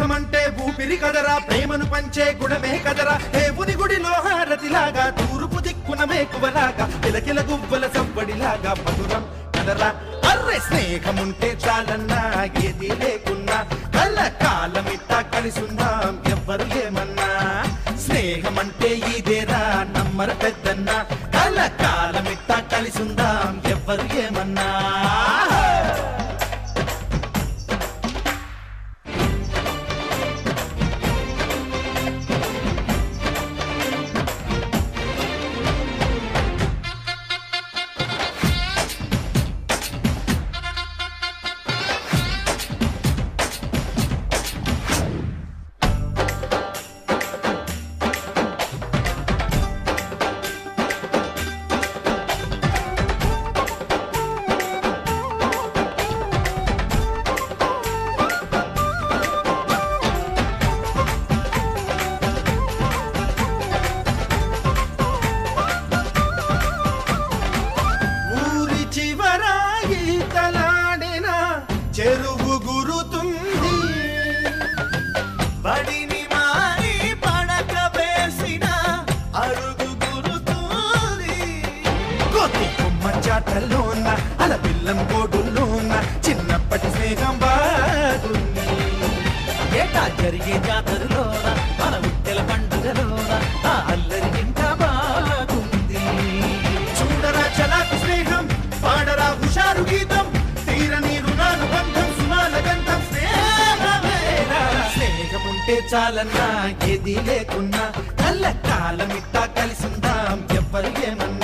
స్నేహమంటే ఊపిరి కదరా ప్రేమను పంచే గుణమే కదరా దేవుని గుడిలో హారతిలాగా తూర్పు దిక్కున మేకువలాగా కిలకిల గువ్వల సవ్వడిలాగా మధురం కదరా అర్రె స్నేహముంటే చాలన్నా ఏది లేకున్నా కళ్ళ కాలమిట్టా కలిసుందాం ఎవ్వరు ఏమన్నా స్నేహమంటే ఇదేరా నమ్మర పెద్దన్న కళ్ళ కాలమిట్టా కలిసుందాం ఎవ్వరు ఏమన్నా ఊరి చివర ఈతలాడిన చెరువు గురుతుంది బడిని మారి పడక వేసిన అరుగు గురుతుంది కోతి కొమ్మ చాటల్లోన అల పిల్లం కోడుల్లోన చిన్నప్పటి స్నేహం బాగుంది ఏటా జరిగే జాతరలోన మన ఉట్టెల పండుగలోన ఆ అల్లరి ఇంకా బాగుంది చూడరా చలాకు స్నేహం పాడరా హుషారు గీతం తీరని రుణాలు బంధం సునాల గంధం స్నేహమేరా స్నేహముంటే చాలన్నా ఏది లేకున్నా కళ్ళ కాలమిట్టా కలిసిందాం ఎవ్వరు ఏమన్నా